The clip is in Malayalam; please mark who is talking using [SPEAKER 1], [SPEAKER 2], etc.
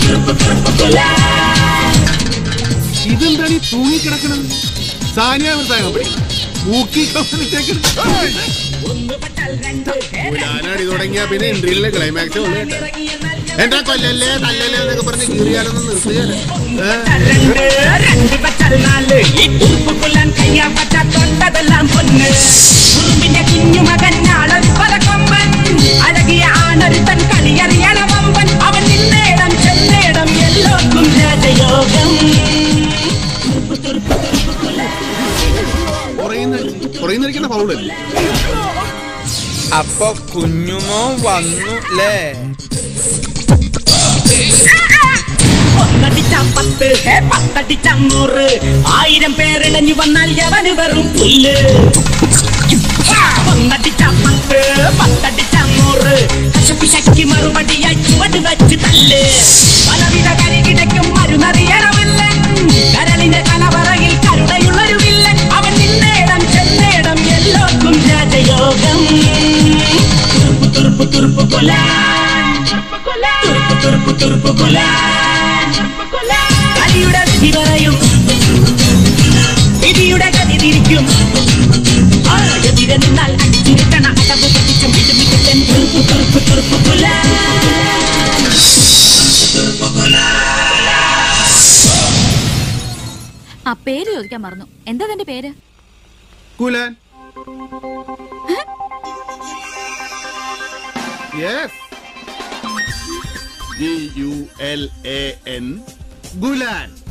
[SPEAKER 1] ഇതെന്താണ് ഈ തൂങ്ങിക്കിടക്കണത് സാനിയ കമ്പനി മൂക്കി പുലാനടി തുടങ്ങിയ പിന്നെ ഇൻട്രീലിലെ ക്ലൈമാക്സ് ഉള്ളു കേട്ടോ എന്താ കൊല്ലല്ലേ തല്ലല്ലേ എന്നൊക്കെ പറഞ്ഞ് കീറിയാലൊന്നും നിർത്തുകയല്ലേ
[SPEAKER 2] രണ്ട് രണ്ട് പച്ചാൽ നാല് ഈ ഉറുപ്പ് കൊല്ലാൻ കയ്യാ പച്ച തൊട്ടതെല്ലാം പൊന്ന് ഉറുമ്പിന്റെ കുഞ്ഞു മകൻ ആളൊരു പലക്കൊമ്പൻ അഴകിയ ആണൊരുത്തൻ കളിയറിയണ വമ്പൻ അവൻ നിന്നേടം ചെന്നേടം എല്ലോർക്കും രാജയോഗം തുറുപ്പ് തുറുപ്പ് തുറുപ്പ് കൊല
[SPEAKER 1] പുറയുന്നിരിക്കുന്ന ഫൗളല്ലേ
[SPEAKER 3] അപ്പൊ കുഞ്ഞുമോൻ വന്നു ല്ലേ
[SPEAKER 2] ഒന്നടിച്ച പത്ത് ഹേ പത്തടിച്ച നൂറ് ആയിരം പേരിടഞ്ഞു വന്നാൽ എവന് വെറും പുല്ല് ആ, ഒന്നടിച്ച പത്ത് പത്തടിച്ച നൂറ് കശപ്പിശക്കി മറുപടിയായി ചുവട് വെച്ച് തല്ല് പലവിധ കരികിടയ്ക്കും മരുന്നറിയണമില്ലൻ കരളിന്റെ കലവറയിൽ കരുണയുള്ളൊരു വില്ലൻ അവൻ നിന്നേടം ചെന്നേടം എല്ലോർക്കും രാജയോഗം തുറുപ്പ് തുറുപ്പ് തുറുപ്പ് കൊലാൻ തുറുപ്പ് തുറുപ്പ് തുറുപ്പ് കൊലാൻ അലിയുടെ വിധി പറയും വിധിയുടെ ഗതി തിരിക്കും എതിരെ നിന്നാൽ അടിച്ചിരിക്കണ അടവ് പതിച്ചും വിടുമിക്കൻ തുറുപ്പ് തുറുപ്പ് തുറുപ്പ് കൊലാൻ
[SPEAKER 4] ആ പേര് ചോദിക്കാൻ മറന്നു എന്താ തന്റെ പേര്
[SPEAKER 1] കുലാൻ yes G U L A N ഗുലാൻ